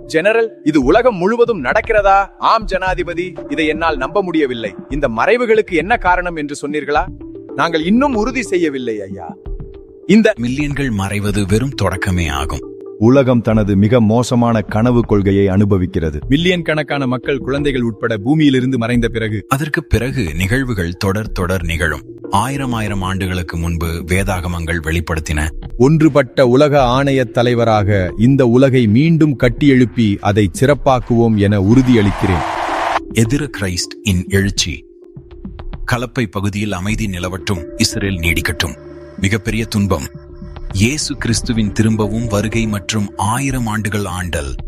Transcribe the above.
general இது உலகம் முழுவதும் நடக்கிறதா ஆம் ஜனாதிபதி இதை என்னால் நம்ப முடியவில்லை இந்த மறைவுகளுக்கு என்ன காரணம் என்று சொன்னீர்களா நாங்கள் இன்னும் உறுதி செய்யவில்லை ஐயா இந்த மில்லியன்கள் மறைவது வெறும் தொடக்கமே ஆகும் உலகம் தனது மிக மோசமான கனவு கொள்கையை அனுபவிக்கிறது மில்லியன் கணக்கான மக்கள் குழந்தைகள் உட்பட பூமியிலிருந்து மறைந்த பிறகு அதற்கு பிறகு நிகழ்வுகள் தொடர் தொடர் நிகழும் ஆயிரம் ஆயிரம் ஆண்டுகளுக்கு முன்பு வேதாகமங்கள் வெளிப்படுத்தின ஒன்றுபட்ட உலக ஆணையத் தலைவராக இந்த உலகை மீண்டும் கட்டியெழுப்பி அதை சிறப்பாக்குவோம் என உறுதியளிக்கிறேன் எதிர கிரைஸ்ட் இன் எழுச்சி கலப்பை பகுதியில் அமைதி நிலவட்டும் இஸ்ரேல் நீடிக்கட்டும் மிகப்பெரிய துன்பம் இயேசு கிறிஸ்துவின் திரும்பவும் வருகை மற்றும் ஆயிரம் ஆண்டுகள் ஆண்டல்